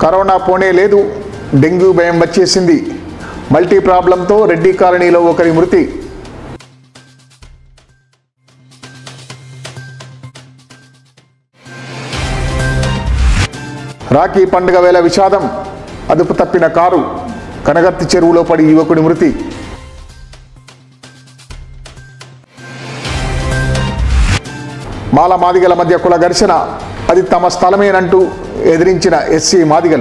corona పోనే లేదు dengue భయం వచ్చేసింది మల్టీ ప్రాబ్లంతో రెడ్డి కాలనీలో ఒకరి మృతి రాఖీ పండుగ వేళ విషాదం అదుపు తప్పిన కారు కనగర్తి చెరువులో పడి యువకుడి మృతి మాల మాదిగల మధ్య కుల ఘర్షణ అది తమ స్థలమేనంటూ ఎదిరించిన ఎస్సీ మాదిగలు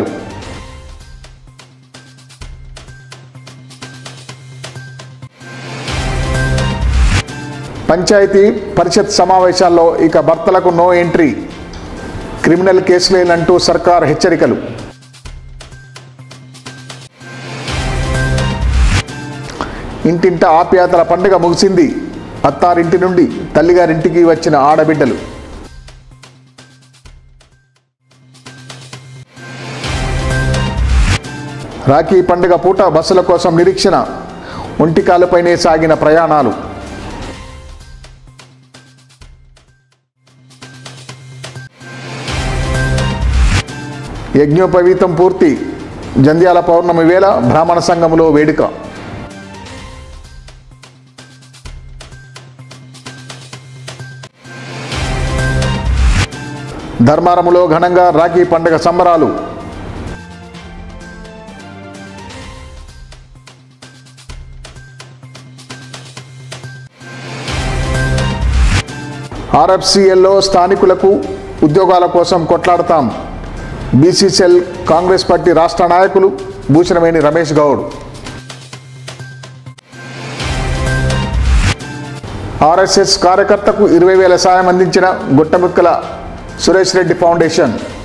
పంచాయతీ పరిషత్ సమావేశాల్లో ఇక భర్తలకు నో ఎంట్రీ క్రిమినల్ కేసులేనంటూ సర్కార్ హెచ్చరికలు ఇంటింట ఆప్యాతల పండుగ ముగిసింది అత్తారింటి నుండి తల్లిగారింటికి వచ్చిన ఆడబిడ్డలు రాఖీ పండుగ పూట బస్సుల కోసం నిరీక్షణ ఒంటికాలపైనే సాగిన ప్రయాణాలు యజ్ఞోపవీతం పూర్తి జంధ్యాల పౌర్ణమి వేళ బ్రాహ్మణ సంఘములో వేడుక ధర్మారములో ఘనంగా రాఖీ పండుగ సంబరాలు ఆర్ఎఫ్సిఎల్లో స్థానికులకు ఉద్యోగాల కోసం కొట్లాడతాం బీసీసీఎల్ కాంగ్రెస్ పార్టీ రాష్ట్ర నాయకులు భూషణమేని రమేష్ గౌడ్ ఆర్ఎస్ఎస్ కార్యకర్తకు ఇరవై వేల సాయం అందించిన గుట్టముక్కల సురేష్ రెడ్డి ఫౌండేషన్